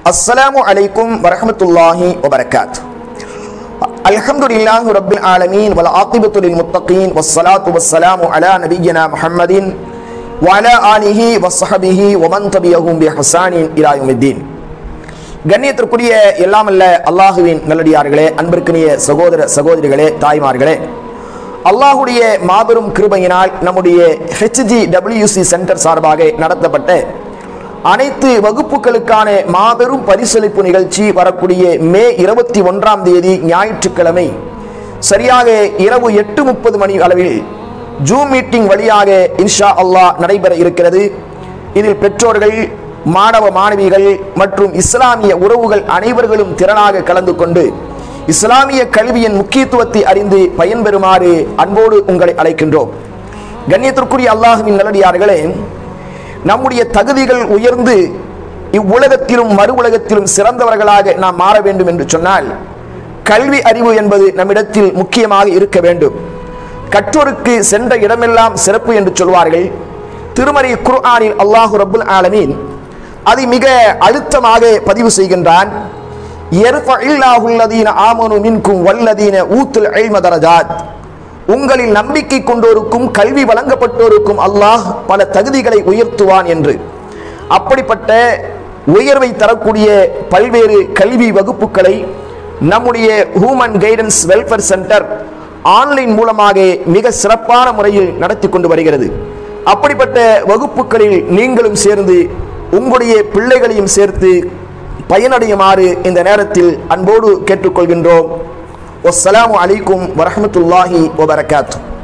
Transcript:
அஸ்ஸலாமு அலைக்கும் வரஹ்மத்துல்லாஹி வபரகாத் அல்ஹம்துலில்லாஹி ரப்பில் ஆலமீன் வல் ஆகிபத்து லில் முத்தகீன் வஸ்ஸலாத்து வஸ்ஸலாமு அலா நபிய்யினா முஹம்மதின் வஅலா ஆலிஹி வஸ்ஸஹபிஹி வமன் தபியஹும் பிஹஸானின் இலா யௌமித்தீன் கண்ணியத்திற்குரிய எல்லாமல்ல அல்லாஹுவின் நல்லடியார்களே அன்பிற்கினிய சகோதர சகோதரிகளே தாய்மார்களே அல்லாஹுடைய மாபெரும் கிருபையினால் நம்முடைய ஹெச்ஜி டபிள்யூசி சென்டர் சார்பாக நடத்தப்பட்ட அனைத்து வகுப்புகளுக்கான மாபெரும் பரிசளிப்பு நிகழ்ச்சி வரக்கூடிய மே இருபத்தி ஒன்றாம் தேதி ஞாயிற்றுக்கிழமை சரியாக இரவு எட்டு முப்பது மணி அளவில் ஜூம் மீட்டிங் வழியாக இன்ஷா அல்லாஹ் நடைபெற இருக்கிறது இதில் பெற்றோர்கள் மாணவ மாணவிகள் மற்றும் இஸ்லாமிய உறவுகள் அனைவர்களும் திறனாக கலந்து கொண்டு இஸ்லாமிய கல்வியின் முக்கியத்துவத்தை அறிந்து பயன்பெறுமாறு அன்போடு உங்களை அழைக்கின்றோம் கண்ணியத்திற்குரிய அல்லாஹுவின் நல்லடியார்களே நம்முடைய தகுதிகள் உயர்ந்து இவ்வுலகத்திலும் மறு உலகத்திலும் சிறந்தவர்களாக நாம் மாற வேண்டும் என்று சொன்னால் கல்வி அறிவு என்பது நம்மிடத்தில் முக்கியமாக இருக்க வேண்டும் கற்றோருக்கு சென்ற இடமெல்லாம் சிறப்பு என்று சொல்வார்கள் திருமறை குர்ஆனில் அல்லாஹு ரப்புல் ஆலமீன் அதை மிக அழுத்தமாக பதிவு செய்கின்றான் ஆமனு மின்கும் வல்லதீன ஊத்துல் இல்ம தரஜாத் உங்களில் நம்பிக்கை கொண்டோருக்கும் கல்வி வழங்கப்பட்டோருக்கும் அல்லாஹ் பல தகுதிகளை உயர்த்துவான் என்று அப்படிப்பட்ட உயர்வை தரக்கூடிய பல்வேறு கல்வி வகுப்புகளை நம்முடைய human guidance welfare centre online மூலமாக மிக சிறப்பான முறையில் நடத்தி கொண்டு வருகிறது அப்படிப்பட்ட வகுப்புகளில் நீங்களும் சேர்ந்து உங்களுடைய பிள்ளைகளையும் சேர்த்து பயனடையுமாறு இந்த நேரத்தில் அன்போடு கேட்டுக்கொள்கின்றோம் வஸ்ஸலாமு அலைக்கும் வரஹமத்துல்லாஹி வபரகாத்து